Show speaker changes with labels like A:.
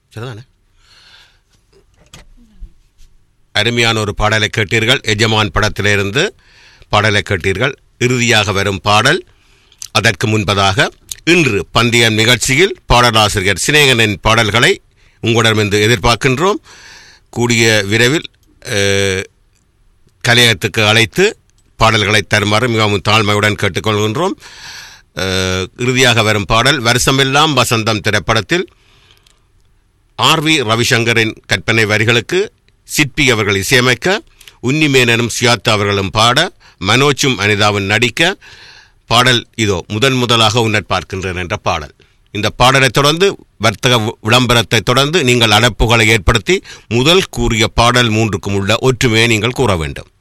A: சரிதானே அருமையான ஒரு பாடலை கேட்டீர்கள் எஜமான் படத்திலிருந்து பாடலை கேட்டீர்கள் இறுதியாக வரும் பாடல் அதற்கு முன்பதாக இன்று பந்தயம் நிகழ்ச்சியில் பாடலாசிரியர் சிநேகனின் பாடல்களை உங்களிடமிருந்து எதிர்பார்க்கின்றோம் கூடிய விரைவில் அஹ், கலையகத்துக்கு அழைத்து பாடல்களை தருமாறு மிகவும் தாழ்மையுடன் கேட்டுக்கொள்கின்றோம் அஹ், இறுதியாக வரும் பாடல் வருஷமெல்லாம் வசந்தம் திரைப்படத்தில் ஆர் வி ரவிசங்கரின் கற்பனை வரிகளுக்கு சிற்பி அவர்கள் இசையமைக்க உன்னிமேனனும் சியாத்தா அவர்களும் பாட மனோஜும் அனிதாவும் நடிக்க பாடல் இதோ முதன் முதலாக உன்னர் பார்க்கின்றேன் என்ற பாடல் இந்த பாடலைத் தொடர்ந்து வர்த்தக வி- விளம்பரத்தை தொடர்ந்து நீங்கள் அழைப்புகளை ஏற்படுத்தி முதல் கூறிய பாடல் மூன்றுக்கும் உள்ள ஒற்றுமையை நீங்கள் கூற வேண்டும்